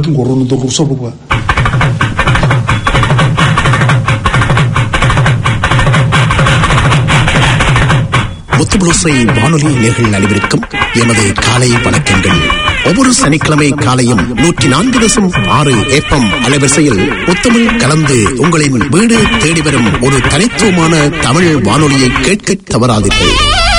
ngorona to rusa bukwa முத்துபுளுசை வானொலி நேர்கள் அனைவருக்கும் எமது காலை வணக்கங்கள் ஒவ்வொரு சனிக்கிழமை காலையும் நூற்றி நான்கு தசம் ஆறு ஏப்பம் அலைவரிசையில் முத்தமிழ் கலந்து உங்களின் வீடு தேடி வரும் ஒரு தனித்துவமான தமிழ் வானொலியை கேட்க தவறாதீர்கள்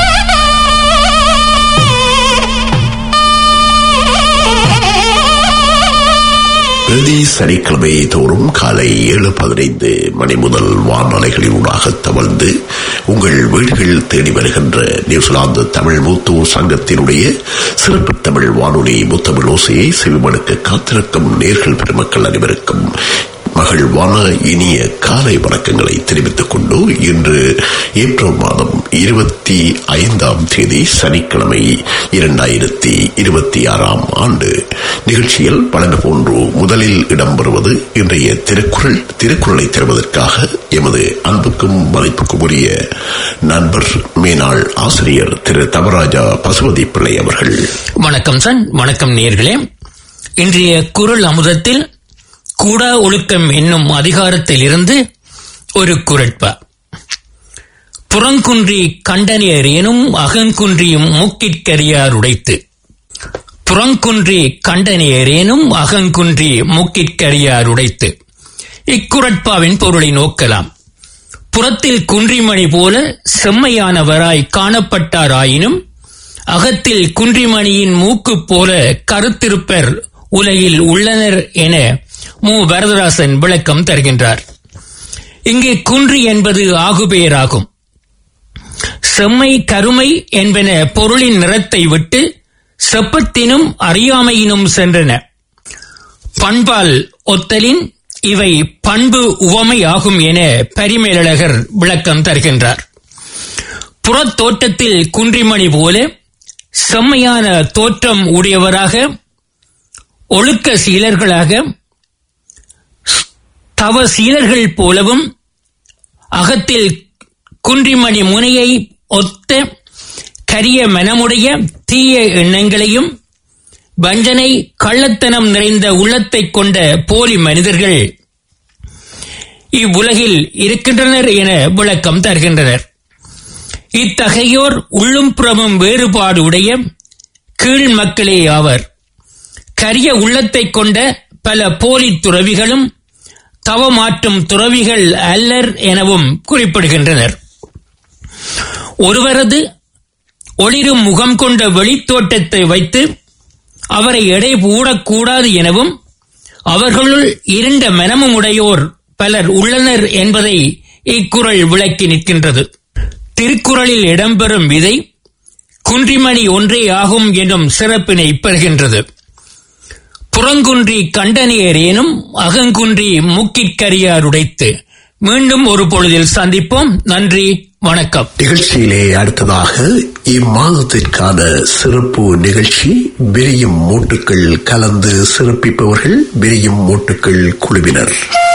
பிரதி சனிக்கிழமை தோறும் காலை ஏழு பதினைந்து மணி முதல் வானொலிகளினூடாக தவழ்ந்து உங்கள் வீடுகள் தேடி வருகின்ற நியூசிலாந்து தமிழ் மூத்தூர் சங்கத்தினுடைய சிறப்பு தமிழ் வானொலி முத்தமிழ் ஓசையை செவிமடுக்க காத்திருக்கும் நேர்கள் பெருமக்கள் அனைவருக்கும் மகிழ்வான இனிய காலை வணக்கங்களை தெரிவித்துக் கொண்டு இன்று ஏப்ரல் மாதம் இருபத்தி ஐந்தாம் தேதி சனிக்கிழமை இரண்டாயிரத்தி இருபத்தி ஆறாம் ஆண்டு நிகழ்ச்சியில் பலன போன்று முதலில் இடம்பெறுவது இன்றைய திருக்குறள் திருக்குறளை தருவதற்காக எமது அன்புக்கும் மதிப்புக்கும் உரிய நண்பர் மேனாள் ஆசிரியர் திரு தவராஜா பசுபதி பிள்ளை அவர்கள் வணக்கம் சன் வணக்கம் நேர்களே இன்றைய குரல் அமுதத்தில் கூடா ஒழுக்கம் என்னும் அதிகாரத்தில் இருந்து ஒரு குரட்பா புறங்குன்றி கண்டனியர் எனும் அகங்குன்றியும் மூக்கிற்கரியார் உடைத்து புறங்குன்றி கண்டனியர் எனும் அகங்குன்றி மூக்கிற்கரியார் உடைத்து இக்குரட்பாவின் பொருளை நோக்கலாம் புறத்தில் குன்றிமணி போல செம்மையானவராய் காணப்பட்டாராயினும் அகத்தில் குன்றிமணியின் மூக்கு போல கருத்திருப்பர் உலகில் உள்ளனர் என மு வரதராசன் விளக்கம் தருகின்றார் இங்கே குன்றி என்பது ஆகுபெயராகும் செம்மை கருமை என்பன பொருளின் நிறத்தை விட்டு செப்பத்தினும் அறியாமையினும் சென்றன பண்பால் ஒத்தலின் இவை பண்பு உவமை ஆகும் என பரிமேலழகர் விளக்கம் தருகின்றார் புறத்தோட்டத்தில் குன்றிமணி போல செம்மையான தோற்றம் உடையவராக ஒழுக்க சீலர்களாக தவ சீலர்கள் போலவும் அகத்தில் குன்றிமணி முனையை ஒத்த கரிய மனமுடைய தீய எண்ணங்களையும் வஞ்சனை கள்ளத்தனம் நிறைந்த உள்ளத்தை கொண்ட போலி மனிதர்கள் இவ்வுலகில் இருக்கின்றனர் என விளக்கம் தருகின்றனர் இத்தகையோர் உள்ளும் புறமும் வேறுபாடு உடைய கீழ் மக்களே ஆவர் கரிய உள்ளத்தை கொண்ட பல போலி துறவிகளும் தவமாற்றும் துறவிகள் அல்லர் எனவும் குறிப்பிடுகின்றனர் ஒருவரது ஒளிரும் முகம் கொண்ட வெளித்தோட்டத்தை வைத்து அவரை எடை போடக்கூடாது எனவும் அவர்களுள் இருண்ட மனமும் உடையோர் பலர் உள்ளனர் என்பதை இக்குறள் விளக்கி நிற்கின்றது திருக்குறளில் இடம்பெறும் விதை குன்றிமணி ஒன்றே ஆகும் என்னும் சிறப்பினை பெறுகின்றது புறங்குன்றி கண்டனியர் எனும் அகங்குன்றி முக்கிற்கரியார் உடைத்து மீண்டும் ஒரு பொழுதில் சந்திப்போம் நன்றி வணக்கம் நிகழ்ச்சியிலே அடுத்ததாக இம்மாதத்திற்கான சிறப்பு நிகழ்ச்சி விரியும் மூட்டுக்கள் கலந்து சிறப்பிப்பவர்கள் விரியும் மூட்டுக்கள் குழுவினர்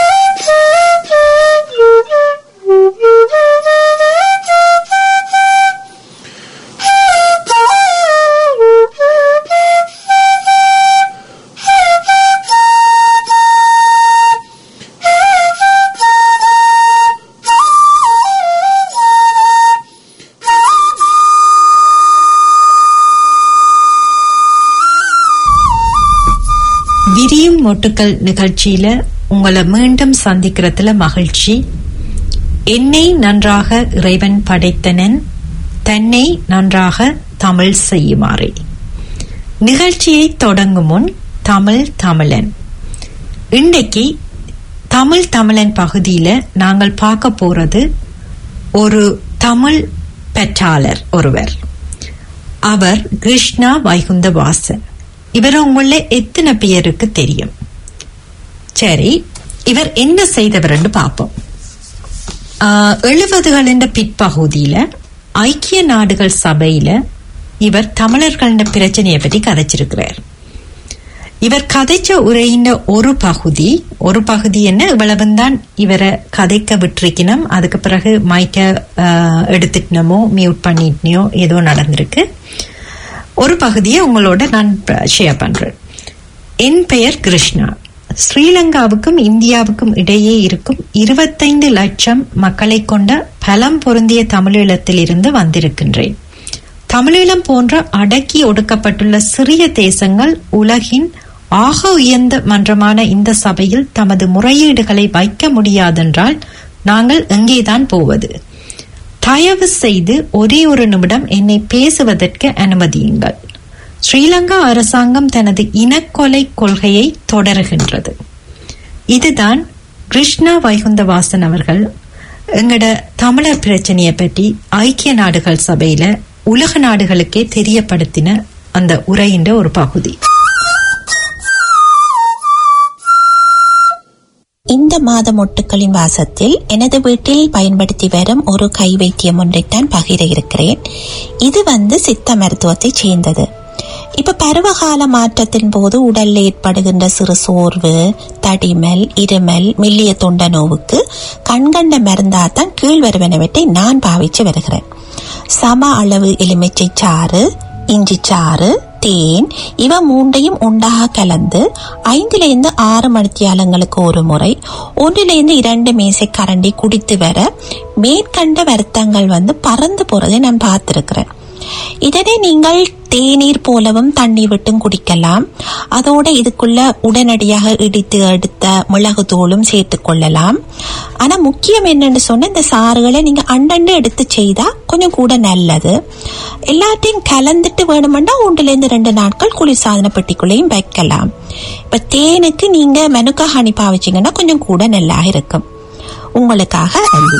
விரியும் மொட்டுக்கள் நிகழ்ச்சியில உங்களை மீண்டும் சந்திக்கிறதுல மகிழ்ச்சி என்னை நன்றாக இறைவன் படைத்தனன் தன்னை நன்றாக தமிழ் செய்யுமாறே நிகழ்ச்சியை தொடங்கும் முன் தமிழ் தமிழன் இன்றைக்கு தமிழ் தமிழன் பகுதியில நாங்கள் பார்க்க போறது ஒரு தமிழ் பெற்றாளர் ஒருவர் அவர் கிருஷ்ணா வைகுந்த வாசன் இவர் உங்கள எத்தனை பேருக்கு தெரியும் சரி இவர் என்ன செய்தவர்னு பார்ப்போம் எழுபதுகளின் பிற்பகுதியில ஐக்கிய நாடுகள் சபையில இவர் தமிழர்களின் பிரச்சனையை பற்றி கதைச்சிருக்கிறார் இவர் கதைச்ச உரையின் ஒரு பகுதி ஒரு பகுதி என்ன இவ்வளவுதான் இவரை கதைக்க விட்டுருக்கணும் அதுக்கு பிறகு மைக்க எடுத்துட்டனமோ மியூட் பண்ணிட்டனோ ஏதோ நடந்திருக்கு ஒரு பகுதியை உங்களோட நான் ஷேர் பண்றேன் என் பெயர் கிருஷ்ணா ஸ்ரீலங்காவுக்கும் இந்தியாவுக்கும் இடையே இருக்கும் இருபத்தைந்து லட்சம் மக்களை கொண்ட பலம் பொருந்திய தமிழீழத்தில் இருந்து வந்திருக்கின்றேன் தமிழீழம் போன்ற அடக்கி ஒடுக்கப்பட்டுள்ள சிறிய தேசங்கள் உலகின் ஆக உயர்ந்த மன்றமான இந்த சபையில் தமது முறையீடுகளை வைக்க முடியாதென்றால் நாங்கள் எங்கேதான் போவது தயவு செய்து ஒரே ஒரு நிமிடம் என்னை பேசுவதற்கு அனுமதியுங்கள் ஸ்ரீலங்கா அரசாங்கம் தனது இனக்கொலை கொள்கையை தொடருகின்றது இதுதான் கிருஷ்ணா வைகுந்தவாசன் அவர்கள் எங்கட தமிழர் பிரச்சனையை பற்றி ஐக்கிய நாடுகள் சபையில உலக நாடுகளுக்கே தெரியப்படுத்தின அந்த உரையின் ஒரு பகுதி இந்த மாத மொட்டுக்களின் வாசத்தில் எனது வீட்டில் பயன்படுத்தி வரும் ஒரு கை வைத்தியம் ஒன்றைத்தான் பகிர இருக்கிறேன் இது வந்து சித்த மருத்துவத்தை சேர்ந்தது இப்ப பருவகால மாற்றத்தின் போது உடல்ல ஏற்படுகின்ற சிறு சோர்வு தடிமல் இருமல் மெல்லிய தொண்ட நோவுக்கு கண்கண்ட மருந்தாத்தான் கீழ் வருவனவற்றை நான் பாவிச்சு வருகிறேன் சம அளவு எலுமிச்சை சாறு இஞ்சி சாறு தேன் இவ மூண்டையும் உண்டாக கலந்து ஐந்திலிருந்து ஆறு மணித்தியாலங்களுக்கு ஒரு முறை ஒன்றிலிருந்து இரண்டு மேசை கரண்டி குடித்து வர மேற்கண்ட வருத்தங்கள் வந்து பறந்து போறதை நான் பார்த்திருக்கிறேன் இதனை நீங்கள் தேநீர் போலவும் தண்ணீர் விட்டும் குடிக்கலாம் அதோட இதுக்குள்ள உடனடியாக இடித்து எடுத்த மிளகு தூளும் சேர்த்து கொள்ளலாம் ஆனா முக்கியம் என்னன்னு சொன்ன இந்த சாறுகளை நீங்க அண்டண்டு எடுத்து செய்தா கொஞ்சம் கூட நல்லது எல்லாத்தையும் கலந்துட்டு வேணுமெண்டா ஒன்றுல இருந்து ரெண்டு நாட்கள் குளிர்சாதன பெட்டிக்குள்ளேயும் வைக்கலாம் இப்ப தேனுக்கு நீங்க மெனுக்கா ஹனி பாவிச்சீங்கன்னா கொஞ்சம் கூட நல்லா இருக்கும் உங்களுக்காக அள்ளி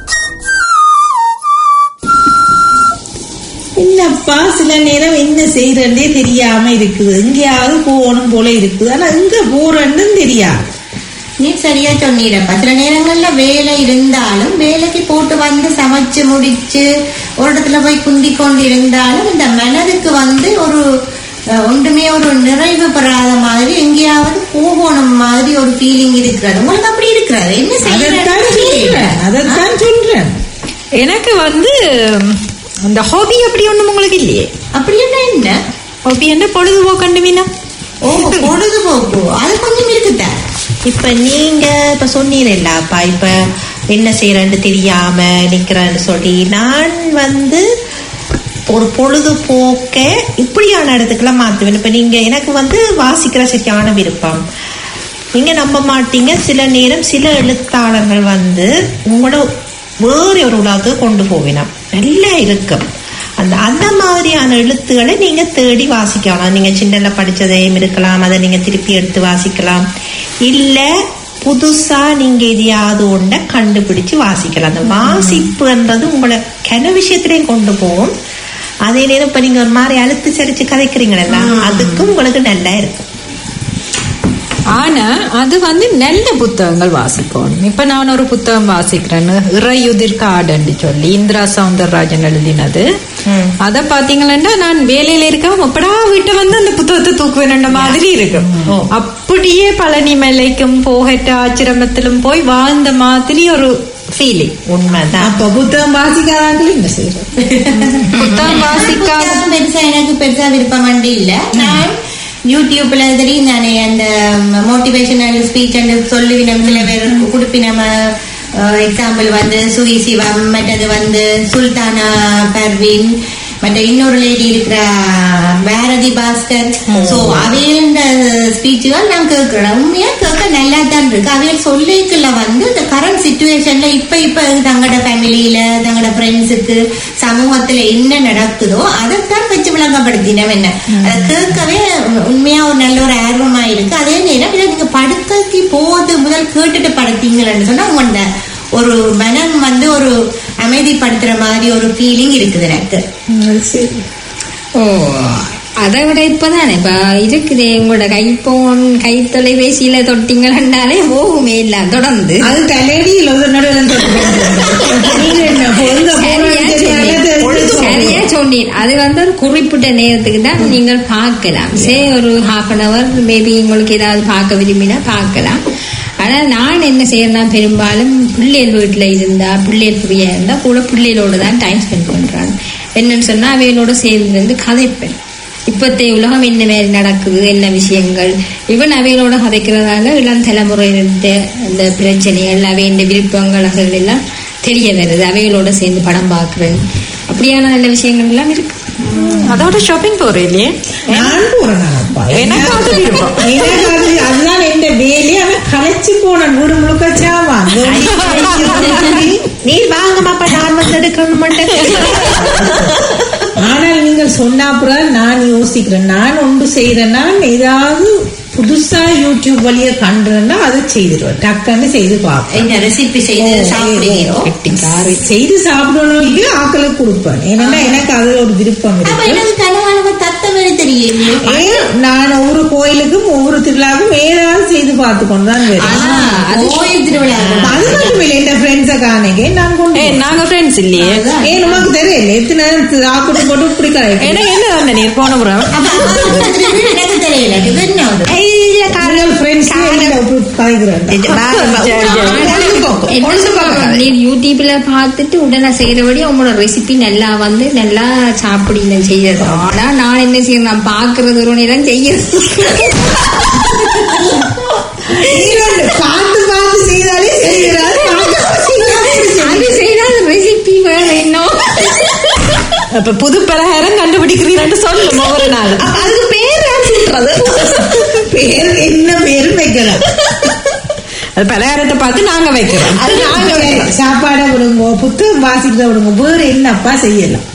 என்னப்பா சில நேரம் என்ன செய்யறதே தெரியாம இருக்குது எங்கேயாவது போகணும் போல இருக்குது ஆனா எங்க போறேன்னு தெரியாது நீ சரியா சொன்னீரப்பா சில நேரங்கள்ல வேலை இருந்தாலும் வேலைக்கு போட்டு வந்து சமைச்சு முடிச்சு ஒரு இடத்துல போய் குந்தி கொண்டு இருந்தாலும் இந்த மனதுக்கு வந்து ஒரு அஹ், ஒன்றுமே ஒரு நிறைவு பெறாத மாதிரி எங்கேயாவது போகணும் மாதிரி ஒரு ஃபீலிங் இருக்கிறது உங்களுக்கு அப்படி இருக்கிறது என்ன அதைத்தான் செய்யறது சொல்றேன் அதைத்தான் சொல்றேன் எனக்கு வந்து அந்த ஹாபி அப்படி ஒண்ணும் உங்களுக்கு இல்லையே அப்படி என்ன என்ன ஹாபி என்ன பொழுதுபோக்கண்டு மீனா ஓ பொழுதுபோக்கு அது கொஞ்சம் இருக்குதான் இப்ப நீங்க இப்ப சொன்னீங்கல்லப்பா இப்ப என்ன செய்யறேன்னு தெரியாம நிக்கிறேன்னு சொல்லி நான் வந்து ஒரு பொழுதுபோக்க இப்படியான இடத்துக்குலாம் மாத்துவேன் இப்ப நீங்க எனக்கு வந்து வாசிக்கிற சரியான விருப்பம் நீங்க நம்ப மாட்டீங்க சில நேரம் சில எழுத்தாளர்கள் வந்து உங்களோட வேற ஒரு உலகத்துக்கு கொண்டு போவினா நல்லா இருக்கும் அந்த அந்த மாதிரியான எழுத்துக்களை நீங்க தேடி வாசிக்கலாம் நீங்க சின்னல படிச்சதையும் இருக்கலாம் அதை நீங்க திருப்பி எடுத்து வாசிக்கலாம் இல்ல புதுசா நீங்க எதையாவது ஒன்றை கண்டுபிடிச்சு வாசிக்கலாம் அந்த வாசிப்புன்றது உங்களை கன விஷயத்திலையும் கொண்டு போகும் அதே நேரம் இப்ப நீங்க ஒரு மாதிரி அழுத்து சரிச்சு கதைக்கிறீங்களா அதுக்கும் உங்களுக்கு நல்லா இருக்கும் ஆனா அது வந்து நல்ல புத்தகங்கள் வாசிக்கணும் இப்ப நான் ஒரு புத்தகம் வாசிக்கிறேன்னு இறையுதிர் காடுன்னு சொல்லி இந்திரா சவுந்தரராஜன் எழுதினது அத பாத்தீங்கன்னா நான் வேலையில இருக்க எப்படா வீட்டை வந்து அந்த புத்தகத்தை தூக்குவேன் மாதிரி இருக்கு அப்படியே பழனி மலைக்கும் போகட்ட ஆச்சிரமத்திலும் போய் வாழ்ந்த மாதிரி ஒரு ஃபீலிங் உண்மைதான் அப்ப புத்தகம் வாசிக்காதாங்களும் என்ன செய்யறது புத்தகம் வாசிக்காம புத்தகம் பெருசா எனக்கு பெருசா விருப்பம் வந்து இல்ல நான் யூடியூப்ல தெரியும் தானே அந்த மோட்டிவேஷனல் ஸ்பீச் அண்ட் சொல்லுவினம் சில பேர் குடுப்பினம் எக்ஸாம்பிள் வந்து சுகி சிவம் மற்றது வந்து சுல்தானா பர்வீன் மற்ற இன்னொரு லேடி இருக்கிற பாரதி பாஸ்கர் சோ அவையில ஸ்பீச்சுகள் நான் கேட்கிறேன் உண்மையா கேட்க நல்லா தான் இருக்கு அவையில் சொல்லிக்கல வந்து இந்த கரண்ட் சுச்சுவேஷன்ல இப்ப இப்ப தங்களோட ஃபேமிலியில தங்களோட ஃப்ரெண்ட்ஸுக்கு சமூகத்துல என்ன நடக்குதோ அதைத்தான் வச்சு விளங்கப்படுத்தினோம் என்ன அதை கேட்கவே உண்மையா ஒரு நல்ல ஒரு ஆர்வமா இருக்கு அதே நேரம் இதை நீங்க படுக்கைக்கு போவது முதல் கேட்டுட்டு படுத்தீங்கன்னு சொன்னா உங்க ஒரு மனம் வந்து ஒரு அமைதிப்படுத்துற மாதிரி ஒரு ஃபீலிங் இருக்குது எனக்கு ஓ அதை விட இப்பதானே இப்ப இருக்குது உங்களோட கைப்போன் கை தொலைபேசியில தொட்டிங்களாலே போகுமே இல்ல தொடர்ந்து அது தலையடியில் ஒரு நடுவில் நீங்க என்ன பொழுத சரியா சொன்னீர். சரியா சொன்னீர் அது வந்து ஒரு குறிப்பிட்ட நேரத்துக்கு தான் நீங்கள் பார்க்கலாம் சே ஒரு ஹாஃப் அன் அவர் மேபி உங்களுக்கு ஏதாவது பார்க்க விரும்பினா பார்க்கலாம் ஆனா நான் என்ன செய்யறேன்னா பெரும்பாலும் பிள்ளைகள் வீட்டுல இருந்தா பிள்ளைகள் ஃப்ரீயா இருந்தா கூட பிள்ளைகளோட தான் டைம் ஸ்பெண்ட் பண்றாங்க என்னன்னு சொன்னா அவைகளோட சேர்ந்து இருந்து கதைப்பேன் இப்ப இப்பத்தைய உலகம் என்ன மாதிரி நடக்குது என்ன விஷயங்கள் இவன் அவைகளோட கதைக்கிறதால இளம் தலைமுறையிட்ட அந்த பிரச்சனைகள் அவையின் விருப்பங்கள் அதுகள் எல்லாம் தெரிய வருது அவைகளோட சேர்ந்து படம் பார்க்குறது அப்படியான நல்ல விஷயங்கள் எல்லாம் இருக்கு அதோட ஷாப்பிங் போறேன் இல்லையே நான் போறேன்ப்பா எனக்கு அது விருப்பம். எனக்கு அது அதுதான் எந்த வேலையை அவன் களைச்சு போன வீடு முழுக்க சாவான் நீ வாங்கம்மாப்பா நான் வந்து எடுக்கணும் ஆனால் நீங்கள் சொன்ன அப்புறம் நான் யோசிக்கிறேன் நான் ஒன்று செய்யறேன் நான் ஏதாவது புதுசா யூடியூப் வழியா கண்டுறேன்னா அதை செய்திருவேன் டக்குன்னு செய்து பார்ப்பேன் என்ன ரெசிபி செய்து சாப்பிடுகிறோம் செய்து சாப்பிடணும் இல்லையோ ஆக்களுக்கு கொடுப்பேன் ஏன்னா எனக்கு அது ஒரு விருப்பம் அப்ப இருக்கு எனக்கு கனவானவ தத்த மாதிரி தெரியலையே ஏன் நான் ஒவ்வொரு கோயிலுக்கும் ஒவ்வொரு திருவிழாவுக்கும் ஏதாவது செய்து பார்த்து கொண்டு தான் வருவேன் கோயில் திருவிழா அது மட்டும் இல்லை என் ஃப்ரெண்ட்ஸை காணிக்க நான் கொண்டு ஏய், நாங்க ஃப்ரெண்ட்ஸ் இல்லையே ஏன் நமக்கு தெரியல எத்தனை நேரம் சாப்பிட்டு போட்டு இப்படி கரைக்கும் எனக்கு என்ன அந்த நீர் போன புறம் அப்ப அது எனக்கு தெரியல இது என்ன அது? ஃப்ரெண்ட்ஸ் கரைக்கிறேன் நீ யூடியூப்ல பார்த்துட்டு உடனே செய்யறபடி உங்களோட ரெசிபி நல்லா வந்து நல்லா சாப்பிடி செய்யறது ஆனா நான் என்ன செய்யணும் நான் பாக்குறது ஒரு நேரம் செய்யறது பார்த்து பார்த்து செய்தாலே செய்கிறார் அது செய்யறாத ரெசிபி வேற இன்னும் அப்ப புது பலகாரம் கண்டுபிடிக்கிறீங்கன்னு சொல்லும் ஒவ்வொரு நாள் அதுக்கு பேர் யார் சொல்றது பேர் என்ன பேர் வைக்கலாம் அது பலகாரத்தை பார்த்து நாங்க வைக்கிறோம் அது நாங்க வைக்கிறோம். சாப்பாடை விடுங்க புத்தகம் வாசிக்கிறத விடுங்க வேற என்னப்பா செய்யலாம்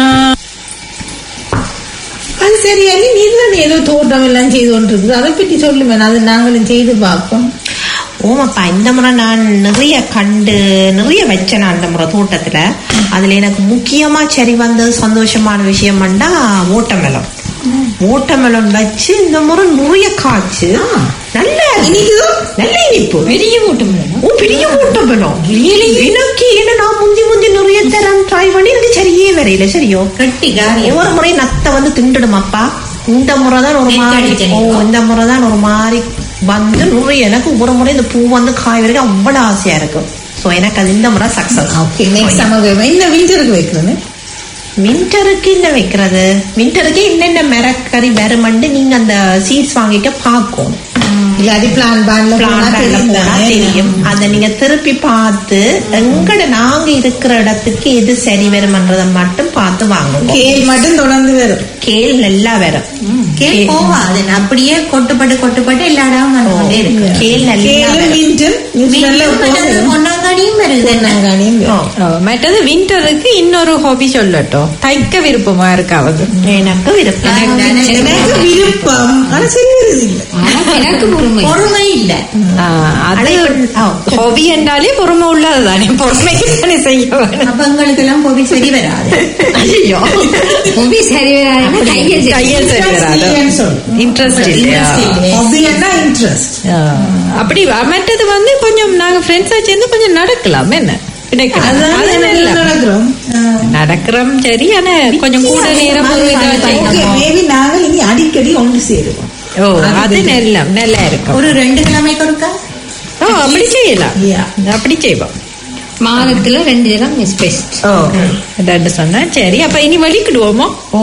அது சரி அண்ணி நீ தான் ஏதோ தோட்டம் எல்லாம் செய்து கொண்டு இருக்குது அதை பற்றி சொல்லுமே அது நாங்களும் செய்து பார்ப்போம் ஓமாப்பா இந்த முறை நான் நிறைய கண்டு நிறைய வச்சேன் நான் அந்த முறை தோட்டத்துல அதுல எனக்கு முக்கியமா சரி வந்தது சந்தோஷமான விஷயம் பண்ணா ஓட்டமெலம் ஓட்டமெலம் வச்சு இந்த முறை நிறைய காய்ச்சு நல்ல இனிக்குதோ நல்ல இனிப்பு பெரிய கூட்டம் ஓ பெரிய ஓட்டமெலம் எனக்கு என்ன நான் முந்தி முந்தி நிறைய தரம் ட்ரை பண்ணி எனக்கு சரியே வரையில சரியோ கட்டி காரியம் ஒவ்வொரு முறை நத்த வந்து திண்டுடுமாப்பா இந்த முறை தான் ஒரு மாதிரி நெக்கடிச்ச ஓ நீங்க. இந்த முறை தான் ஒரு மாதிரி வந்து நிறைய எனக்கு ஒரு முறை இந்த பூ வந்து காய் வரைக்கும் அவ்வளவு ஆசையா இருக்கும் சோ எனக்கு அது இந்த முறை சக்சஸ் ஓகே நெக்ஸ்ட் சம்மர் என்ன விண்டருக்கு வைக்கிறேன்னு விண்டருக்கு என்ன வைக்கிறது விண்டருக்கு என்னென்ன மரக்கறி வருமண்டு நீங்க அந்த சீட்ஸ் வாங்கிட்டு பார்க்கும் இல்லாட்டி பிளான் பேன்ல Plan பண்ண போனா தெரியும் அதை நீங்க திருப்பி பார்த்து எங்கட நாங்க இருக்கிற இடத்துக்கு எது சரி வருமன்றதை மட்டும் பார்த்து வாங்குவோம் கேள் மட்டும் தொடர்ந்து வரும் கேள் நல்லா வரும் கேள் போவாது அப்படியே கொட்டுப்பட்டு கொட்டுப்பட்டு எல்லா இடமும் வந்து கொண்டே இருக்கு கேள் நல்லா கேளும் வரும் மின்ட்டும் நல்ல பொன்னாங்காடியும் வருது பொன்னாங்கானியும் ஓ. ஓ, மற்றது விண்டருக்கு இன்னொரு ஹாபி சொல்லட்டும் தைக்க விருப்பமா இருக்காவது எனக்கு விருப்பம் எனக்கு விருப்பம் ஆனா செய்யறது இல்லை ஆனா எனக்கு பொறுமை பொறுமை இல்ல ஆ, அது அடைவு- ஆ. ஹாபி என்றாலே பொறுமை உள்ளது தானே பொறுமைக்கு தானே செய்ய வேணும் அப்ப உங்களுக்கு எல்லாம் பொவி சரி வராது ஐயோ பொவி சரி வராதுன்னா கையை சரி கையில் சரி வராது இல்லைன்னு சொல்லு. இன்ட்ரெஸ்ட் இல்லையா ஹாபின்னா இன்ட்ரெஸ்ட் ஆ, அப்படி மற்றது வந்து கொஞ்சம் நாங்க ஃப்ரெண்ட்ஸா சேர்ந்து கொஞ்சம் நடக்கலாம் என்ன கிடைக்கலாம் அதான் அது நல்லா. நடக்கிறோம் நடக்கிறோம் சரி ஆனா கொஞ்சம் கூட நேரம் ஒரு இதா ஓகே செய்யணும். மேபி நாங்கள் இனி அடிக்கடி ஒன்று சேருவோம் ஓ அது நல்லா நல்லா இருக்கும் ஒரு ரெண்டு கிழமைக்கு ஒருக்கா ஓ அப்படி செய்யலாம் Yeah. அப்படி செய்வோம் மாதத்துல ரெண்டு தினம் மிஸ் பெஸ்ட் ஓ ரெண்டு சொன்னா சரி அப்ப இனி வலிக்கிடுவோமோ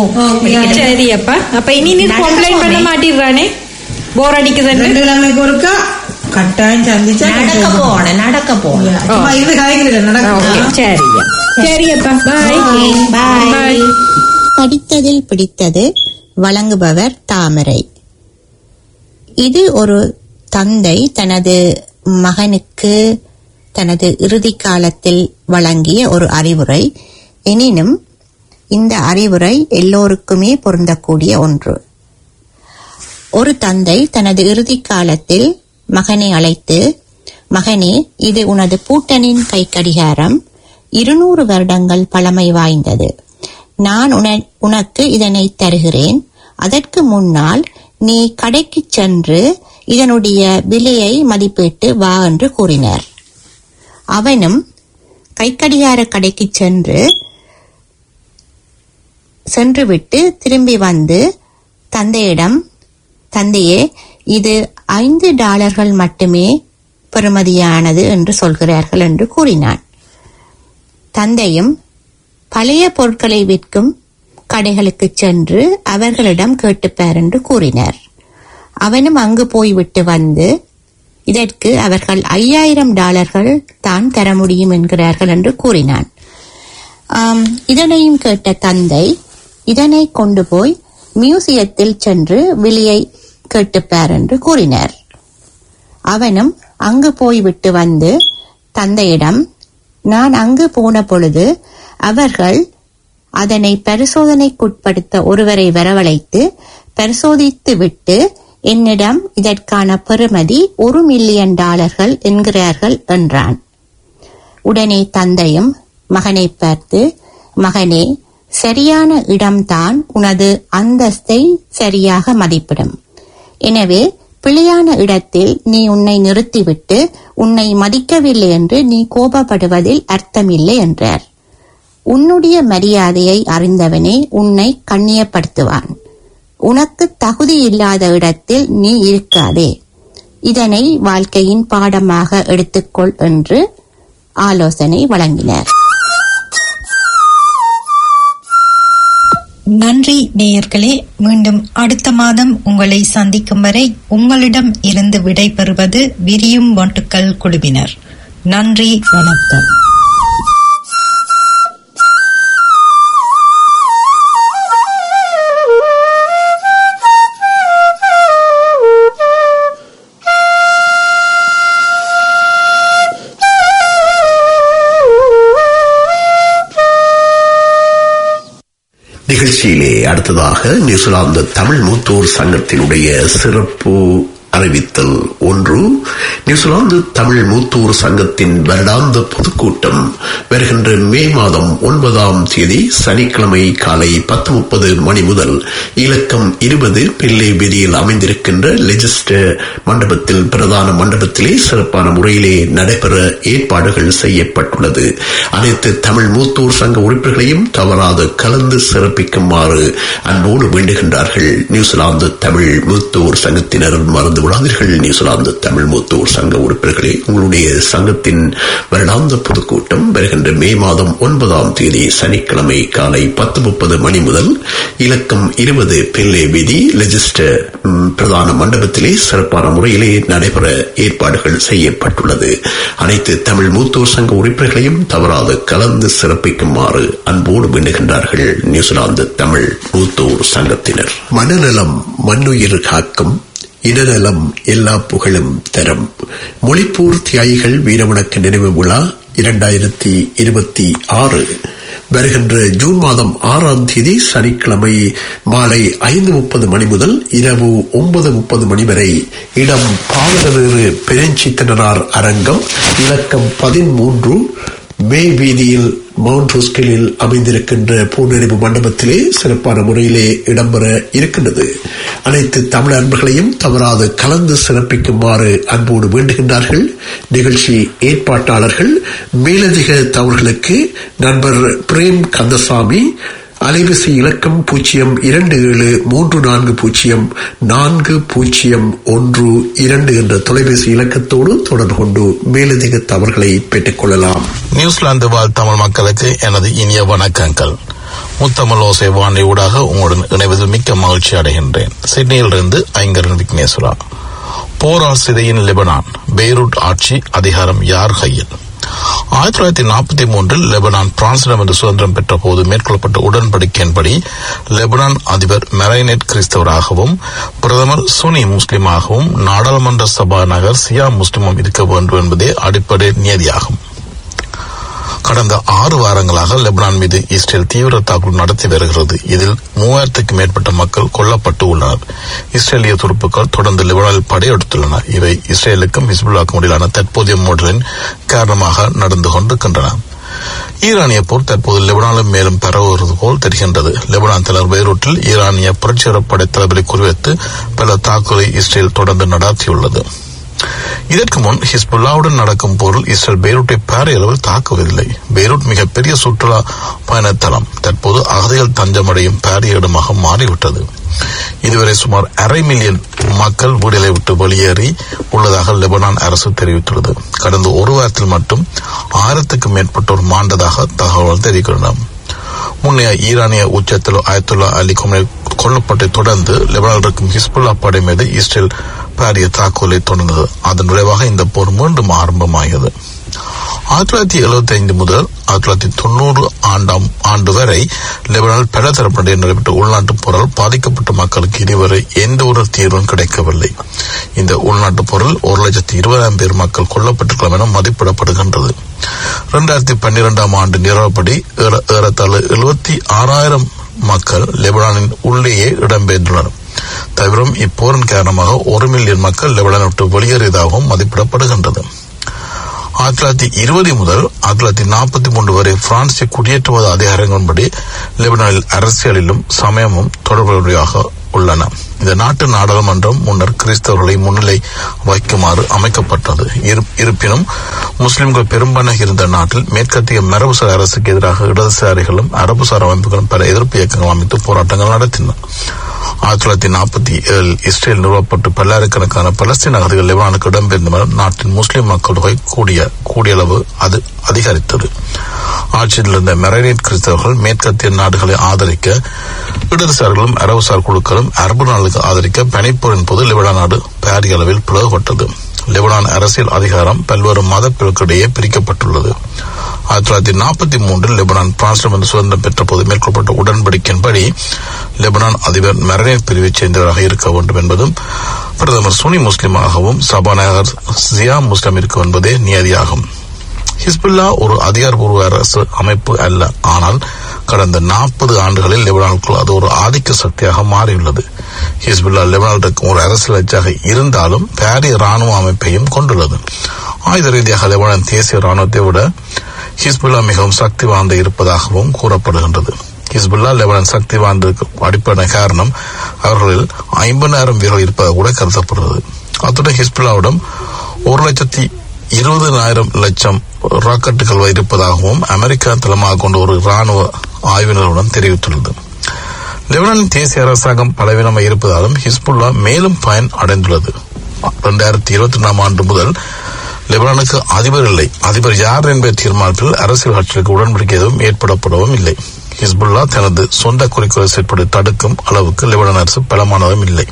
சரி அப்பா அப்ப இனி நீ கம்ப்ளைண்ட் பண்ண மாட்டிடுறானே போர் அடிக்குதுன்னு ரெண்டு கிழமைக்கு ஒருக்கா கட்டாயம் சந்திச்சா நடக்க போன நடக்க போன சும்மா இது கதைக்கிறேன் ஓகே நடக்கும் சரியா சரி அப்பா பாய் பாய் படித்ததில் பிடித்தது வழங்குபவர் தாமரை இது ஒரு தந்தை தனது மகனுக்கு தனது இறுதி காலத்தில் வழங்கிய ஒரு அறிவுரை எனினும் இந்த அறிவுரை எல்லோருக்குமே பொருந்தக்கூடிய ஒன்று ஒரு தந்தை தனது இறுதி காலத்தில் மகனை அழைத்து மகனே இது உனது பூட்டனின் கைக்கடிகாரம் இருநூறு வருடங்கள் பழமை வாய்ந்தது நான் உன- உனக்கு இதனை தருகிறேன் அதற்கு முன்னால் நீ கடைக்கு சென்று இதனுடைய விலையை மதிப்பிட்டு வா என்று கூறினார் அவனும் கைக்கடிகார கடைக்கு சென்று சென்றுவிட்டு திரும்பி வந்து தந்தையிடம் தந்தையே இது ஐந்து டாலர்கள் மட்டுமே பெறுமதியானது என்று சொல்கிறார்கள் என்று கூறினான் தந்தையும் பழைய பொருட்களை விற்கும் கடைகளுக்கு சென்று அவர்களிடம் கேட்டுப்பார் என்று கூறினர் அவனும் அங்கு போய்விட்டு வந்து இதற்கு அவர்கள் ஐயாயிரம் டாலர்கள் தான் தர முடியும் என்கிறார்கள் என்று கூறினான் ஆம், இதனையும் கேட்ட தந்தை இதனை கொண்டு போய் மியூசியத்தில் சென்று விலையை கேட்டுப்பார் என்று கூறினார் அவனும் அங்கு போய்விட்டு வந்து தந்தையிடம் நான் அங்கு போன பொழுது அவர்கள் அதனை பரிசோதனைக்குட்படுத்த ஒருவரை வரவழைத்து பரிசோதித்து விட்டு என்னிடம் இதற்கான பெறுமதி ஒரு மில்லியன் டாலர்கள் என்கிறார்கள் என்றான் உடனே தந்தையும் மகனை பார்த்து மகனே சரியான இடம்தான் உனது அந்தஸ்தை சரியாக மதிப்பிடும் எனவே பிழையான இடத்தில் நீ உன்னை நிறுத்திவிட்டு உன்னை மதிக்கவில்லை என்று நீ கோபப்படுவதில் அர்த்தமில்லை என்றார் உன்னுடைய மரியாதையை அறிந்தவனே உன்னை கண்ணியப்படுத்துவான் உனக்கு தகுதி இல்லாத இடத்தில் நீ இருக்காதே இதனை வாழ்க்கையின் பாடமாக எடுத்துக்கொள் என்று ஆலோசனை வழங்கினார் நன்றி நேயர்களே மீண்டும் அடுத்த மாதம் உங்களை சந்திக்கும் வரை உங்களிடம் இருந்து விடைபெறுவது விரியும் மொட்டுக்கள் குழுவினர் நன்றி வணக்கம் நிகழ்ச்சியிலே அடுத்ததாக நியூசிலாந்து தமிழ் மூத்தோர் சங்கத்தினுடைய சிறப்பு அறிவித்தல் ஒன்று நியூசிலாந்து தமிழ் மூத்தோர் சங்கத்தின் வருடாந்த பொதுக்கூட்டம் வருகின்ற மே மாதம் ஒன்பதாம் தேதி சனிக்கிழமை காலை பத்து முப்பது மணி முதல் இலக்கம் இருபது பிள்ளை வீதியில் அமைந்திருக்கின்ற லெஜிஸ்டர் மண்டபத்தில் பிரதான மண்டபத்திலே சிறப்பான முறையிலே நடைபெற ஏற்பாடுகள் செய்யப்பட்டுள்ளது அனைத்து தமிழ் மூத்தோர் சங்க உறுப்பினர்களையும் தவறாது கலந்து சிறப்பிக்குமாறு அன்போடு வேண்டுகின்றார்கள் நியூசிலாந்து தமிழ் மூத்தோர் சங்கத்தினர் மறந்து விடாதீர்கள் நியூசிலாந்து தமிழ் மூத்தோர் சங்க உறுப்பினர்களே உங்களுடைய சங்கத்தின் வருடாந்த பொதுக்கூட்டம் வருகின்ற மே மாதம் ஒன்பதாம் தேதி சனிக்கிழமை காலை பத்து முப்பது மணி முதல் இலக்கம் இருபது பிள்ளை வீதி லெஜிஸ்டர் ம், பிரதான மண்டபத்திலே சிறப்பான முறையிலே நடைபெற ஏற்பாடுகள் செய்யப்பட்டுள்ளது அனைத்து தமிழ் மூத்தோர் சங்க உறுப்பினர்களையும் தவறாது கலந்து சிறப்பிக்குமாறு அன்போடு வேண்டுகின்றார்கள் நியூசிலாந்து தமிழ் மூத்தோர் சங்கத்தினர் மனநலம் மண்ணுயிர் காக்கும் இனநலம் எல்லா புகழும் தரும் மொழிப்போர் தியாகிகள் வீரவணக்க நினைவு விழா இரண்டாயிரத்தி இருபத்தி ஆறு வருகின்ற ஜூன் மாதம் ஆறாம் தேதி சனிக்கிழமை மாலை ஐந்து முப்பது மணி முதல் இரவு ஒன்பது முப்பது மணி வரை இடம் பாவலவேறு பெருஞ்சித்தனார் அரங்கம் இலக்கம் பதிமூன்று மே வீதியில் மவுண்ட் ஹோஸ்டலில் அமைந்திருக்கின்ற பூநெறிவு மண்டபத்திலே சிறப்பான முறையிலே இடம்பெற இருக்கின்றது அனைத்து தமிழ் அன்பர்களையும் தவறாது கலந்து சிறப்பிக்குமாறு அன்போடு வேண்டுகின்றார்கள் நிகழ்ச்சி ஏற்பாட்டாளர்கள் மேலதிக தவறுகளுக்கு நண்பர் பிரேம் கந்தசாமி அலைவரிசை இலக்கம் பூஜ்ஜியம் இரண்டு ஏழு மூன்று நான்கு பூஜ்ஜியம் நான்கு பூஜ்ஜியம் ஒன்று இரண்டு என்ற தொலைபேசி இலக்கத்தோடு தொடர்பு கொண்டு மேலதிக தவறுகளை பெற்றுக் கொள்ளலாம் நியூசிலாந்து வாழ் தமிழ் மக்களுக்கு எனது இனிய வணக்கங்கள் முத்தமிழ் ஓசை வானொலி ஊடாக உங்களுடன் இணைவதில் மிக்க மகிழ்ச்சி அடைகின்றேன் சிட்னியிலிருந்து ஐங்கரன் விக்னேஸ்வரா போரால் சிதையின் லெபனான் பெய்ரூட் ஆட்சி அதிகாரம் யார் கையில் ஆயிரத்தி தொள்ளாயிரத்தி நாற்பத்தி மூன்றில் லெபனான் பிரான்சிடமிருந்து சுதந்திரம் பெற்ற போது மேற்கொள்ளப்பட்ட உடன்படிக்கையின்படி லெபனான் அதிபர் மெரைனெட் கிறிஸ்தவராகவும் பிரதமர் சுனி முஸ்லிமாகவும் நாடாளுமன்ற சபாநாயகர் சியா முஸ்லிமும் இருக்க வேண்டும் என்பதே அடிப்படை நியதியாகும் கடந்த ஆறு வாரங்களாக லெபனான் மீது இஸ்ரேல் தீவிர தாக்குதல் நடத்தி வருகிறது இதில் மூவாயிரத்துக்கும் மேற்பட்ட மக்கள் கொல்லப்பட்டு உள்ளனர் இஸ்ரேலிய துருப்புக்கள் தொடர்ந்து லெபனானில் படையெடுத்துள்ளன இவை இஸ்ரேலுக்கும் ஹிஸ்புல்லாக்கும் இடையிலான தற்போதைய மோதலின் காரணமாக நடந்து கொண்டிருக்கின்றன ஈரானிய போர் தற்போது லெபனானில் மேலும் பரவுவது போல் தெரிகின்றது லெபனான் தலைவர் பெய்ரூட்டில் ஈரானிய புரட்சிகர படை தளபதி குறிவைத்து பல தாக்குதலை இஸ்ரேல் தொடர்ந்து நடாத்தியுள்ளது இதற்கு முன் ஹிஸ்புல்லாவுடன் நடக்கும் போரில் இஸ்ரேல் பெய்ரூட்டை பாரியளவில் தாக்குவதில்லை பெய்ரூட் மிகப்பெரிய சுற்றுலா பயணத்தலம் தற்போது அகதிகள் தஞ்சமடையும் பாரிய இடமாக மாறிவிட்டது இதுவரை சுமார் அரை மில்லியன் மக்கள் வீடுகளை விட்டு வெளியேறி உள்ளதாக லெபனான் அரசு தெரிவித்துள்ளது கடந்த ஒரு வாரத்தில் மட்டும் ஆயிரத்துக்கும் மேற்பட்டோர் மாண்டதாக தகவல் தெரிவிக்கின்றன முன்னைய ஈரானிய உச்சத்தில் ஆயத்துல்லா அலி கொமேனி கொல்லப்பட்டதை தொடர்ந்து லெபனானில் இருக்கும் ஹிஸ்புல்லா படை மீது இஸ்ரேல் பாரிய தாக்குதலை தொடர்ந்தது அதன் விளைவாக இந்த போர் மீண்டும் ஆரம்பமாகியது ஆயிரத்தி தொள்ளாயிரத்தி எழுபத்தி ஐந்து முதல் ஆயிரத்தி தொள்ளாயிரத்தி தொண்ணூறு ஆண்டாம் ஆண்டு வரை லெபனானில் பல தரப்பிடையே நடைபெற்ற உள்நாட்டு போரால் பாதிக்கப்பட்ட மக்களுக்கு இதுவரை எந்த ஒரு தீர்வும் கிடைக்கவில்லை இந்த உள்நாட்டு போரில் ஒரு லட்சத்தி இருபதாயிரம் பேர் மக்கள் கொல்லப்பட்டிருக்கலாம் என மதிப்பிடப்படுகின்றது இரண்டாயிரத்தி பன்னிரெண்டாம் ஆண்டு நிலவரப்படி ஏற- ஏறத்தாழ எழுபத்தி ஆறாயிரம் மக்கள் லெபனானின் உள்ளேயே இடம்பெயர்ந்துள்ளனர் தவிர இப்போரின் காரணமாக ஒரு மில்லியன் மக்கள் லெபனானை விட்டு வெளியேறியதாகவும் மதிப்பிடப்படுகின்றது ஆயிரத்தி தொள்ளாயிரத்தி இருபது முதல் ஆயிரத்தி தொள்ளாயிரத்தி நாற்பத்தி மூன்று வரை பிரான்சிய குடியேற்றவாத அதிகாரங்களின்படி லெபனானில் அரசியலிலும் சமயமும் தொடர்புடையாக உள்ளன இந்த நாட்டு நாடாளுமன்றம் முன்னர் கிறிஸ்தவர்களை முன்னிலை வைக்குமாறு அமைக்கப்பட்டது இரு- இருப்பினும் முஸ்லிம்கள் பெரும்பான்மை இருந்த நாட்டில் மேற்கத்திய மரபுசார் அரசுக்கு எதிராக இடதுசாரிகளும் அரபுசார் அமைப்புகளும் பல எதிர்ப்பு இயக்கங்கள் அமைத்து போராட்டங்கள் நடத்தின ஆயிரத்தி தொள்ளாயிரத்தி நாற்பத்தி ஏழில் இஸ்ரேல் நிறுவப்பட்டு பல்லாயிரக்கணக்கான பலஸ்தீன அகதிகள் லெபனானுக்கு இடம்பெயர்ந்தனர் நாட்டின் முஸ்லிம் மக்கள் தொகை கூடிய கூடிய அளவு அது அதிகரித்தது ஆட்சியில் இருந்த மெரனேட் கிறிஸ்தவர்கள் மேற்கத்திய நாடுகளை ஆதரிக்க இடதுசாரிகளும் அரபுசார் குழுக்களும் அரபு நாடுகளுக்கு ஆதரிக்க பனிப்போரின் போது லெபனான் நாடு பாரிய அளவில் பிளவுபட்டது லெபனான் அரசியல் அதிகாரம் பல்வேறு மத பிரிவுகளிடையே பிரிக்கப்பட்டுள்ளது ஆயிரத்தி தொள்ளாயிரத்தி நாற்பத்தி மூன்றில் லெபனான் பிரான்சிடமிருந்து சுதந்திரம் பெற்ற போது மேற்கொள்ளப்பட்ட உடன்படிக்கையின்படி லெபனான் அதிபர் மெரனேட் பிரிவைச் சேர்ந்தவராக இருக்க வேண்டும் என்பதும் பிரதமர் சுனி முஸ்லிமாகவும் சபாநாயகர் ஜியா முஸ்லிம் இருக்க என்பதே நியதியாகும் ஹிஸ்புல்லா ஒரு அதிகாரப்பூர்வ அரசு அமைப்பு அல்ல ஆனால் கடந்த நாற்பது ஆண்டுகளில் லெபனானுக்குள் அது ஒரு ஆதிக்க சக்தியாக மாறியுள்ளது ஹிஸ்புல்லா லெபனானுக்கு ஒரு அரசியல் அச்சாக இருந்தாலும் பாரிய ராணுவ அமைப்பையும் கொண்டுள்ளது ஆயுத ரீதியாக லெபனான் தேசிய ராணுவத்தை விட ஹிஸ்புல்லா மிகவும் சக்தி வாய்ந்த இருப்பதாகவும் கூறப்படுகின்றது ஹிஸ்புல்லா லெபனான் சக்தி வாய்ந்த அடிப்படை காரணம் அவர்களில் ஐம்பதாயிரம் வீரர்கள் இருப்பதாக கூட கருதப்படுகிறது அத்துடன் ஹிஸ்புல்லாவிடம் ஒரு லட்சத்தி இருபதனாயிரம் லட்சம் ராக்கெட்டுகள் இருப்பதாகவும் அமெரிக்கா தளமாக கொண்ட ஒரு ராணுவ ஆய்வினருடன் தெரிவித்துள்ளது லெபனானின் தேசிய அரசாங்கம் பலவீனமாக இருப்பதாலும் ஹிஸ்புல்லா மேலும் பயன் அடைந்துள்ளது இரண்டாயிரத்தி இருபத்தி ரெண்டாம் ஆண்டு முதல் லெபனானுக்கு அதிபர் இல்லை அதிபர் யார் என்பதை தீர்மானத்தில் அரசியல் கட்சிகளுக்கு உடன்படிக்கை எதுவும் ஏற்படப்படவும் இல்லை ஹிஸ்புல்லா தனது சொந்த குறிக்கோளை செயற்படுத்தி தடுக்கும் அளவுக்கு லெபனான் அரசு பலமானதும் இல்லை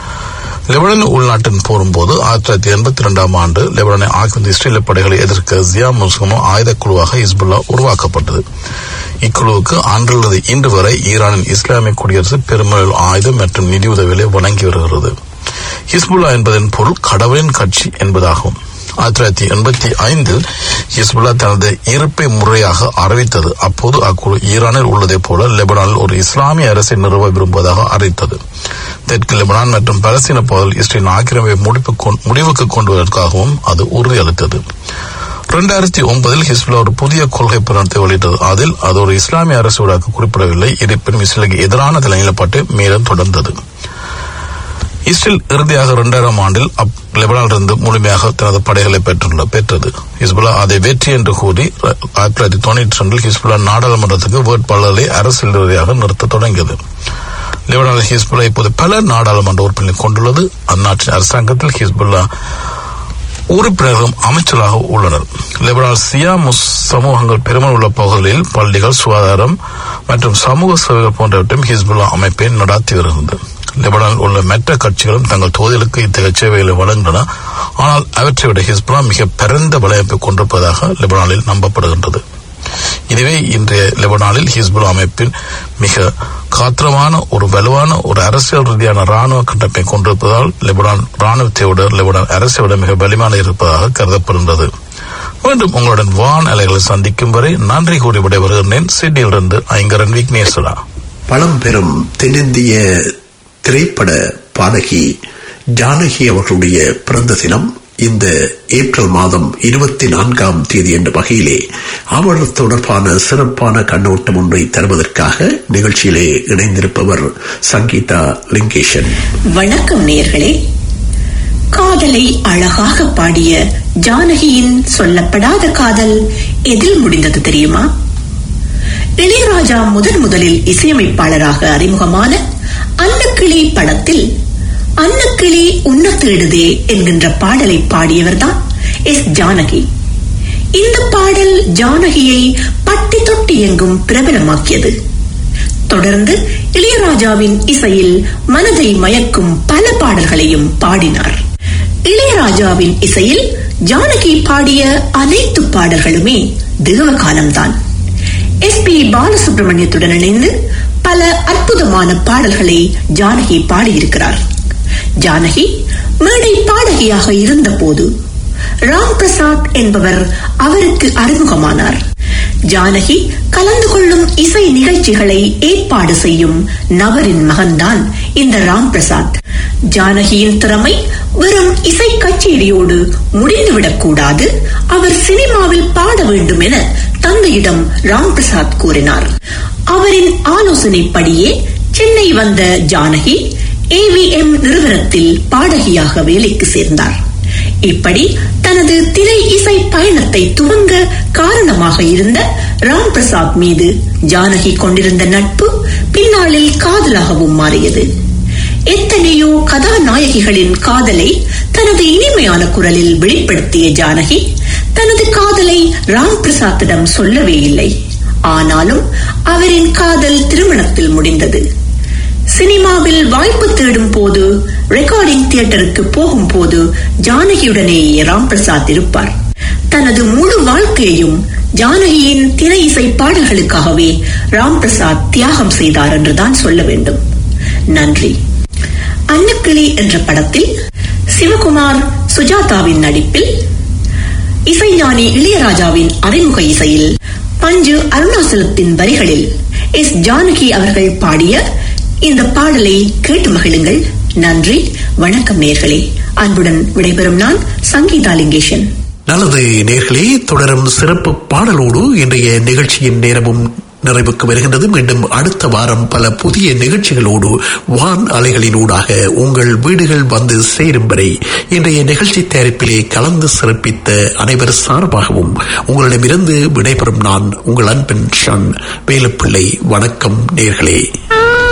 லெபனான் உள்நாட்டின் போரும்போது ஆயிரத்தி தொள்ளாயிரத்தி எண்பத்தி இரண்டாம் ஆண்டு லெபனானை ஆக்கிரமித்த இஸ்ரேலிய படைகளை எதிர்க்க ஜியா முஸ்லிமோ ஆயுத குழுவாக ஹிஸ்புல்லா உருவாக்கப்பட்டது இக்குழுவுக்கு அன்றிலிருந்து இன்று வரை ஈரானின் இஸ்லாமிய குடியரசு பெருமளவில் ஆயுதம் மற்றும் நிதி உதவிகளை வழங்கி வருகிறது ஹிஸ்புல்லா என்பதன் பொருள் கடவுளின் கட்சி என்பதாகும் ஆயிரத்தி தொள்ளாயிரத்தி எண்பத்தி ஐந்தில் ஹிஸ்புல்லா தனது இருப்பை முறையாக அறிவித்தது அப்போது அக்குழு ஈரானில் உள்ளதைப் போல லெபனானில் ஒரு இஸ்லாமிய அரசை நிறுவ விரும்புவதாக அறிவித்தது தெற்கு லெபனான் மற்றும் பலஸ்தீன போரில் இஸ்ரேலின் ஆக்கிரமிப்பை முடிப்பு கொண்- முடிவுக்கு கொண்டு வருவதற்காகவும் அது உறுதியளித்தது இரண்டாயிரத்தி ஒன்பதில் ஹிஸ்புல்லா ஒரு புதிய கொள்கை பிரகடனத்தை வெளியிட்டது அதில் அது ஒரு இஸ்லாமிய அரசு ஊடாக குறிப்பிடவில்லை இருப்பினும் இஸ்ரேலுக்கு எதிரான நிலைப்பாட்டு மேலும் தொடர்ந்தது இஸ்ரேல் இறுதியாக இரண்டாயிரம் ஆண்டில் அப்- லெபனானிலிருந்து முழுமையாக தனது படைகளை பெற்றுள்ள பெற்றது ஹிஸ்புல்லா அதை வெற்றி என்று கூறி அஹ், ஆயிரத்தி தொள்ளாயிரத்தி தொண்ணூற்றி ரெண்டில் ஹிஸ்புல்லா நாடாளுமன்றத்துக்கு வேட்பாளர்களை அரசியல் ரீதியாக நிறுத்த தொடங்கியது லெபனானில் ஹிஸ்புல்லா இப்போது பல நாடாளுமன்ற உறுப்பினர்களை கொண்டுள்ளது அந்நாட்டின் அரசாங்கத்தில் ஹிஸ்புல்லா உறுப்பினர்களும் அமைச்சராக உள்ளனர் லெபனான் சியா முஸ் சமூகங்கள் பெருமல் உள்ள பகுதிகளில் பள்ளிகள் சுகாதாரம் மற்றும் சமூக சேவைகள் போன்றவற்றையும் ஹிஸ்புல்லா அமைப்பை நடாத்தி வருகிறது லெபனானில் உள்ள மற்ற கட்சிகளும் தங்கள் தொகுதிகளுக்கு இத்தகைய சேவைகளை வழங்குகின்றன ஆனால் அவற்றை விட ஹிஸ்புல்லா மிக பரந்த வலையமைப்பை கொண்டிருப்பதாக லெபனானில் நம்பப்படுகின்றது இதுவே இன்றைய லெபனானில் ஹிஸ்புல்லா அமைப்பின் மிக காத்திரமான ஒரு வலுவான ஒரு அரசியல் ரீதியான ராணுவ கட்டமைப்பை கொண்டிருப்பதால் லெபனான் ராணுவத்தை விட லெபனான் அரசை விட மிக வலிமான இருப்பதாக கருதப்படுகின்றது மீண்டும் உங்களுடன் வான் அலைகளை சந்திக்கும் வரை நன்றி கூறி விடைபெறுகிறேன் சிட்னியிலிருந்து ஐங்கரன் விக்னேஸ்வரா பழம்பெரும் தென்னிந்திய திரைப்பட பாடகி ஜானகி அவர்களுடைய பிறந்த தினம் இந்த ஏப்ரல் மாதம் இருபத்தி நான்காம் தேதி என்ற வகையிலே அவள் தொடர்பான சிறப்பான கண்ணோட்டம் ஒன்றை தருவதற்காக நிகழ்ச்சியிலே இணைந்திருப்பவர் சங்கீதா லிங்கேஷன் வணக்கம் நேர்களே காதலை அழகாக பாடிய ஜானகியின் சொல்லப்படாத காதல் எதில் முடிந்தது தெரியுமா இளையராஜா முதன் முதலில் இசையமைப்பாளராக அறிமுகமான அன்னக்கிளி படத்தில் அன்னக்கிளி உன்ன தேடுதே என்கின்ற பாடலை பாடியவர்தான் எஸ் ஜானகி இந்த பாடல் ஜானகியை பட்டி தொட்டி எங்கும் பிரபலமாக்கியது தொடர்ந்து இளையராஜாவின் இசையில் மனதை மயக்கும் பல பாடல்களையும் பாடினார் இளையராஜாவின் இசையில் ஜானகி பாடிய அனைத்து பாடல்களுமே திகவ காலம்தான் எஸ் பி பாலசுப்ரமணியத்துடன் இணைந்து பல அற்புதமான பாடல்களை ஜானகி பாடியிருக்கிறார் ஜானகி மேடை பாடகியாக இருந்தபோது ராம் பிரசாத் என்பவர் அவருக்கு அறிமுகமானார் ஜானகி கலந்து கொள்ளும் இசை நிகழ்ச்சிகளை ஏற்பாடு செய்யும் நபரின் மகன்தான் இந்த ராம் பிரசாத் ஜானகியின் திறமை வெறும் இசை கச்சேரியோடு முடிந்துவிடக் கூடாது அவர் சினிமாவில் பாட வேண்டும் என தந்தையிடம் ராம் பிரசாத் கூறினார் அவரின் ஆலோசனைப்படியே சென்னை வந்த ஜானகி ஏவிஎம் நிறுவனத்தில் பாடகியாக வேலைக்கு சேர்ந்தார் இப்படி தனது திரை இசை பயணத்தை துவங்க காரணமாக இருந்த ராம் பிரசாத் மீது ஜானகி கொண்டிருந்த நட்பு பின்னாளில் காதலாகவும் மாறியது எத்தனையோ கதாநாயகிகளின் காதலை தனது இனிமையான குரலில் வெளிப்படுத்திய ஜானகி தனது காதலை ராம் பிரசாத்திடம் சொல்லவே இல்லை ஆனாலும் அவரின் காதல் திருமணத்தில் முடிந்தது சினிமாவில் வாய்ப்பு தேடும் போது ரெக்கார்டிங் தியேட்டருக்கு போகும் போது ஜானகியுடனேயே ராம் பிரசாத் இருப்பார் தனது முழு வாழ்க்கையையும் ஜானகியின் திரை இசை பாடல்களுக்காகவே ராம் பிரசாத் தியாகம் செய்தார் என்றுதான் சொல்ல வேண்டும் நன்றி அன்னக்கிளி என்ற படத்தில் சிவகுமார் சுஜாதாவின் நடிப்பில் இசைஞானி இளையராஜாவின் அறிமுக இசையில் பஞ்சு அருணாசலத்தின் வரிகளில் எஸ் ஜானகி அவர்கள் பாடிய இந்த பாடலை கேட்டு மகிழுங்கள் நன்றி வணக்கம் நேர்களே அன்புடன் விடைபெறும் நான் சங்கீதா லிங்கேஷன் நல்லது நேர்களே தொடரும் சிறப்பு பாடலோடு இன்றைய நிகழ்ச்சியின் நேரமும் நிறைவுக்கு வருகின்றது மீண்டும் அடுத்த வாரம் பல புதிய நிகழ்ச்சிகளோடு வான் அலைகளினூடாக உங்கள் வீடுகள் வந்து சேரும் வரை இன்றைய நிகழ்ச்சி தயாரிப்பிலே கலந்து சிறப்பித்த அனைவர் சார்பாகவும் உங்களிடமிருந்து விடைபெறும் நான் உங்கள் அன்பின் ஷன் வேலுப்பிள்ளை வணக்கம் நேர்களே